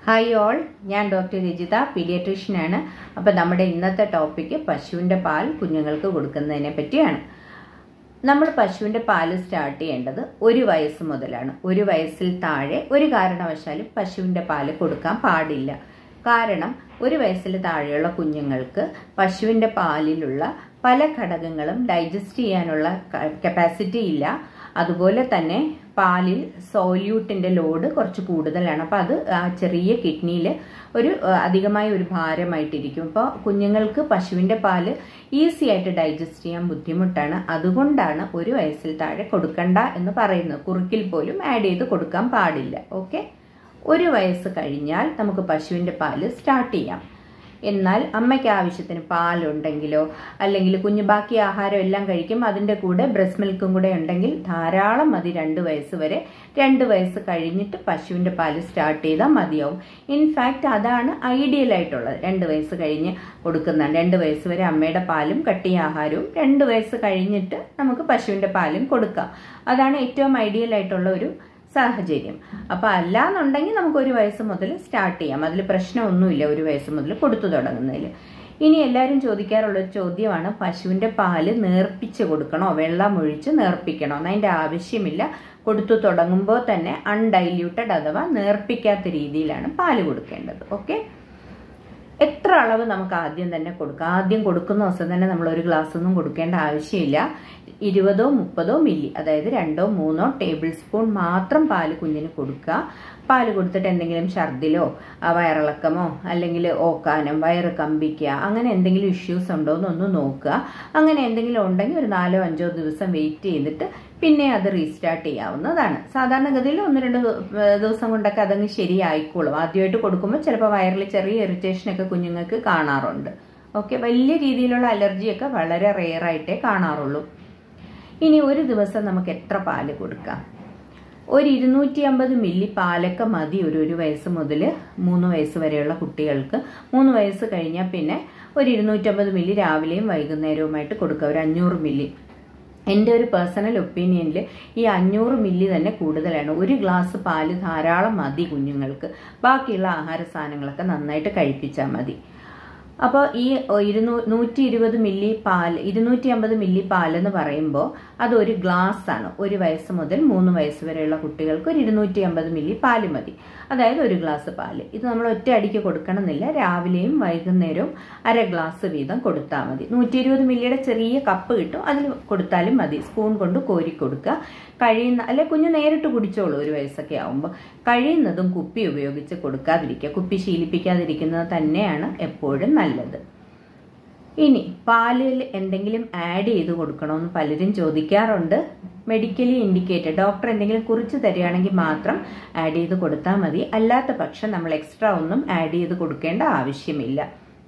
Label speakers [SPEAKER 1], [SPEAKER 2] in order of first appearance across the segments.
[SPEAKER 1] hi all ഞാൻ doctor Rajitha പീഡിയട്രീഷ്യനാണ് അപ്പോൾ നമ്മുടെ ഇന്നത്തെ ടോപ്പിക്ക് പശുവിൻ്റെ പാൽ കുഞ്ഞുങ്ങൾക്ക് കൊടുക്കുന്നതിനെ പറ്റിയാണ് നമ്മൾ പശുവിൻ്റെ പാല് സ്റ്റാർട്ട് ചെയ്യേണ്ടത് ഒരു വയസ്സ് മുതലാണ് ഒരു വയസ്സിൽ താഴെ ഒരു കാരണവശാലും പശുവിൻ്റെ പാല് കൊടുക്കാൻ പാടില്ല കാരണം ഒരു വയസ്സിൽ താഴെയുള്ള കുഞ്ഞുങ്ങൾക്ക് പശുവിൻ്റെ പാലിലുള്ള പല ഘടകങ്ങളും ഡൈജസ്റ്റ് ചെയ്യാനുള്ള കപ്പാസിറ്റി ഇല്ല അതുപോലെ തന്നെ പാലിൽ സോല്യൂട്ടിന്റെ ലോഡ് കുറച്ച് കൂടുതലാണ് അപ്പോൾ അത് ആ ചെറിയ കിഡ്നിയിൽ ഒരു അധികമായ ഒരു ഭാരമായിട്ടിരിക്കും അപ്പോൾ കുഞ്ഞുങ്ങൾക്ക് പശുവിൻ്റെ പാല് ഈസി ആയിട്ട് ഡൈജസ്റ്റ് ചെയ്യാൻ ബുദ്ധിമുട്ടാണ് അതുകൊണ്ടാണ് ഒരു വയസ്സിൽ താഴെ കൊടുക്കണ്ട എന്ന് പറയുന്നത് കുറുക്കിൽ പോലും ആഡ് ചെയ്ത് കൊടുക്കാൻ പാടില്ല ഓക്കെ ഒരു വയസ്സ് കഴിഞ്ഞാൽ നമുക്ക് പശുവിൻ്റെ പാല് സ്റ്റാർട്ട് ചെയ്യാം എന്നാൽ അമ്മയ്ക്ക് ആവശ്യത്തിന് പാലുണ്ടെങ്കിലോ അല്ലെങ്കിൽ കുഞ്ഞ് ബാക്കി ആഹാരം എല്ലാം കഴിക്കും അതിൻ്റെ കൂടെ ബ്രസ്റ്റ് മിൽക്കും കൂടെ ഉണ്ടെങ്കിൽ ധാരാളം മതി രണ്ട് വയസ്സ് വരെ രണ്ട് വയസ്സ് കഴിഞ്ഞിട്ട് പശുവിൻ്റെ പാല് സ്റ്റാർട്ട് ചെയ്താൽ മതിയാവും ഇൻഫാക്റ്റ് അതാണ് ഐഡിയൽ ആയിട്ടുള്ളത് രണ്ട് വയസ്സ് കഴിഞ്ഞ് കൊടുക്കുന്ന രണ്ട് വയസ്സ് വരെ അമ്മയുടെ പാലും കട്ടിയ ആഹാരവും രണ്ട് വയസ്സ് കഴിഞ്ഞിട്ട് നമുക്ക് പശുവിൻ്റെ പാലും കൊടുക്കാം അതാണ് ഏറ്റവും ഐഡിയൽ ആയിട്ടുള്ള ഒരു സാഹചര്യം അപ്പോൾ അല്ലാന്നുണ്ടെങ്കിൽ നമുക്ക് ഒരു വയസ്സ് മുതൽ സ്റ്റാർട്ട് ചെയ്യാം അതിൽ പ്രശ്നമൊന്നുമില്ല ഒരു വയസ്സ് മുതൽ കൊടുത്തു തുടങ്ങുന്നതിൽ ഇനി എല്ലാവരും ചോദിക്കാറുള്ള ഒരു ചോദ്യമാണ് പശുവിൻ്റെ പാല് നേർപ്പിച്ച് കൊടുക്കണോ വെള്ളം ഒഴിച്ച് നേർപ്പിക്കണോ എന്നതിൻ്റെ ആവശ്യമില്ല കൊടുത്തു തുടങ്ങുമ്പോൾ തന്നെ അൺഡൈല്യൂട്ടഡ് അഥവാ നേർപ്പിക്കാത്ത രീതിയിലാണ് പാല് കൊടുക്കേണ്ടത് ഓക്കെ എത്ര അളവ് നമുക്ക് ആദ്യം തന്നെ കൊടുക്കാം ആദ്യം കൊടുക്കുന്ന ദിവസം തന്നെ നമ്മൾ ഒരു ഗ്ലാസ് ഒന്നും കൊടുക്കേണ്ട ആവശ്യമില്ല ഇരുപതോ മുപ്പതോ മില്ലി അതായത് രണ്ടോ മൂന്നോ ടേബിൾ സ്പൂൺ മാത്രം പാല് കുഞ്ഞിന് കൊടുക്കുക പാല് കൊടുത്തിട്ട് എന്തെങ്കിലും ഛർദിലോ വയറിളക്കമോ അല്ലെങ്കിൽ ഓക്കാനം വയറ് കമ്പിക്കുക അങ്ങനെ എന്തെങ്കിലും ഇഷ്യൂസ് ഉണ്ടോ എന്നൊന്ന് നോക്കുക അങ്ങനെ എന്തെങ്കിലും ഉണ്ടെങ്കിൽ ഒരു നാലോ അഞ്ചോ ദിവസം വെയിറ്റ് ചെയ്തിട്ട് പിന്നെ അത് റീസ്റ്റാർട്ട് ചെയ്യാവുന്നതാണ് സാധാരണഗതിയിൽ ഒന്ന് രണ്ട് ദിവസം കൊണ്ടൊക്കെ അതങ്ങ് ശരിയായിക്കോളും ആദ്യമായിട്ട് കൊടുക്കുമ്പോൾ ചിലപ്പോൾ വയറിൽ ചെറിയ ഇറിറ്റേഷനൊക്കെ കുഞ്ഞുങ്ങൾക്ക് കാണാറുണ്ട് ഓക്കെ വലിയ രീതിയിലുള്ള അലർജിയൊക്കെ വളരെ റെയറായിട്ടേ കാണാറുള്ളൂ ഇനി ഒരു ദിവസം നമുക്ക് എത്ര പാല് കൊടുക്കാം ഒരു ഇരുന്നൂറ്റി അമ്പത് മില്ലി പാലൊക്കെ മതി ഒരു ഒരു വയസ്സ് മുതൽ മൂന്ന് വയസ്സ് വരെയുള്ള കുട്ടികൾക്ക് മൂന്ന് വയസ്സ് കഴിഞ്ഞാൽ പിന്നെ ഒരു ഇരുന്നൂറ്റമ്പത് മില്ലി രാവിലെയും വൈകുന്നേരവുമായിട്ട് കൊടുക്കുക ഒരു അഞ്ഞൂറ് മില്ലി എൻ്റെ ഒരു പേഴ്സണൽ ഒപ്പീനിയനിൽ ഈ അഞ്ഞൂറ് മില്ലി തന്നെ കൂടുതലാണ് ഒരു ഗ്ലാസ് പാല് ധാരാളം മതി കുഞ്ഞുങ്ങൾക്ക് ബാക്കിയുള്ള ആഹാര സാധനങ്ങളൊക്കെ നന്നായിട്ട് കഴിപ്പിച്ചാൽ മതി അപ്പോൾ ഈ ഇരുന്നൂ നൂറ്റി ഇരുപത് മില്ലി പാൽ ഇരുന്നൂറ്റി അമ്പത് മില്ലി പാൽ എന്ന് പറയുമ്പോൾ അത് ഒരു ഗ്ലാസ് ആണ് ഒരു വയസ്സ് മുതൽ മൂന്ന് വയസ്സ് വരെയുള്ള കുട്ടികൾക്ക് ഒരു ഇരുന്നൂറ്റി അമ്പത് മില്ലി പാല് മതി അതായത് ഒരു ഗ്ലാസ് പാല് ഇത് നമ്മൾ ഒറ്റ അടിക്ക് കൊടുക്കണമെന്നില്ല രാവിലെയും വൈകുന്നേരവും അര ഗ്ലാസ് വീതം കൊടുത്താൽ മതി നൂറ്റി ഇരുപത് മില്ലിയുടെ ചെറിയ കപ്പ് കിട്ടും അതിൽ കൊടുത്താലും മതി സ്പൂൺ കൊണ്ട് കോരി കൊടുക്കുക കഴിയുന്ന അല്ലെ കുഞ്ഞ് നേരിട്ട് കുടിച്ചോളൂ ഒരു വയസ്സൊക്കെ ആവുമ്പോൾ കഴിയുന്നതും കുപ്പി ഉപയോഗിച്ച് കൊടുക്കാതിരിക്കുക കുപ്പി ശീലിപ്പിക്കാതിരിക്കുന്നത് തന്നെയാണ് എപ്പോഴും നല്ലത് ഇനി പാലിൽ എന്തെങ്കിലും ആഡ് ചെയ്ത് കൊടുക്കണമെന്ന് പലരും ചോദിക്കാറുണ്ട് മെഡിക്കലി ഇൻഡിക്കേറ്റഡ് ഡോക്ടർ എന്തെങ്കിലും കുറിച്ച് തരികയാണെങ്കിൽ മാത്രം ആഡ് ചെയ്ത് കൊടുത്താൽ മതി അല്ലാത്ത പക്ഷം നമ്മൾ എക്സ്ട്രാ ഒന്നും ആഡ് ചെയ്ത് കൊടുക്കേണ്ട ആവശ്യമില്ല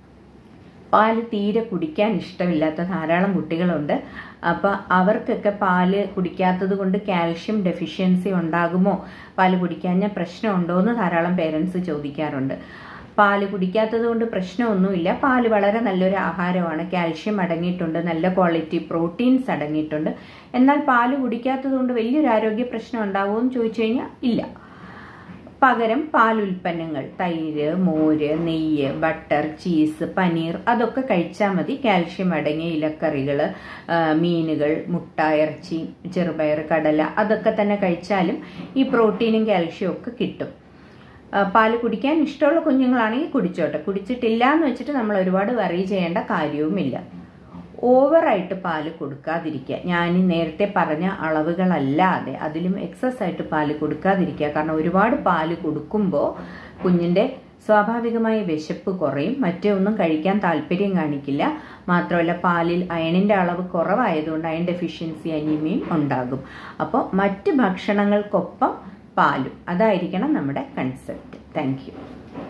[SPEAKER 1] പാല് തീരെ കുടിക്കാൻ ഇഷ്ടമില്ലാത്ത ധാരാളം കുട്ടികളുണ്ട് അപ്പോൾ അവർക്കൊക്കെ പാല് കുടിക്കാത്തത് കൊണ്ട് കാൽഷ്യം ഡെഫിഷ്യൻസി ഉണ്ടാകുമോ പാല് കുടിക്കാഞ്ഞ പ്രശ്നമുണ്ടോ എന്ന് ധാരാളം പേരൻസ് ചോദിക്കാറുണ്ട് പാല് കുടിക്കാത്തത് കൊണ്ട് പ്രശ്നമൊന്നുമില്ല പാല് വളരെ നല്ലൊരു ആഹാരമാണ് കാൽഷ്യം അടങ്ങിയിട്ടുണ്ട് നല്ല ക്വാളിറ്റി പ്രോട്ടീൻസ് അടങ്ങിയിട്ടുണ്ട് എന്നാൽ പാല് കുടിക്കാത്തത് കൊണ്ട് വലിയൊരു ആരോഗ്യ പ്രശ്നം ഉണ്ടാവുമോ എന്ന് ചോദിച്ചു കഴിഞ്ഞാൽ ഇല്ല പകരം പാലുൽപ്പന്നങ്ങൾ തൈര് മോര് നെയ്യ് ബട്ടർ ചീസ് പനീർ അതൊക്കെ കഴിച്ചാൽ മതി കാൽഷ്യം അടങ്ങിയ ഇലക്കറികൾ മീനുകൾ മുട്ട ഇറച്ചി ചെറുപയർ കടല അതൊക്കെ തന്നെ കഴിച്ചാലും ഈ പ്രോട്ടീനും കാൽഷ്യവും ഒക്കെ കിട്ടും പാല് കുടിക്കാൻ ഇഷ്ടമുള്ള കുഞ്ഞുങ്ങളാണെങ്കിൽ കുടിച്ചോട്ടെ കുടിച്ചിട്ടില്ല എന്ന് വെച്ചിട്ട് നമ്മൾ ഒരുപാട് വറി ചെയ്യേണ്ട കാര്യവുമില്ല ഓവറായിട്ട് പാല് കൊടുക്കാതിരിക്കുക ഞാൻ നേരത്തെ പറഞ്ഞ അളവുകളല്ലാതെ അതിലും എക്സസ് ആയിട്ട് പാല് കൊടുക്കാതിരിക്കുക കാരണം ഒരുപാട് പാല് കൊടുക്കുമ്പോൾ കുഞ്ഞിൻ്റെ സ്വാഭാവികമായ വിശപ്പ് കുറയും മറ്റേ ഒന്നും കഴിക്കാൻ താല്പര്യം കാണിക്കില്ല മാത്രമല്ല പാലിൽ അയണിൻ്റെ അളവ് കുറവായതുകൊണ്ട് അയൺ ഡെഫിഷ്യൻസി അനീമിയും ഉണ്ടാകും അപ്പോൾ മറ്റ് ഭക്ഷണങ്ങൾക്കൊപ്പം പാലും അതായിരിക്കണം നമ്മുടെ കൺസെപ്റ്റ് താങ്ക്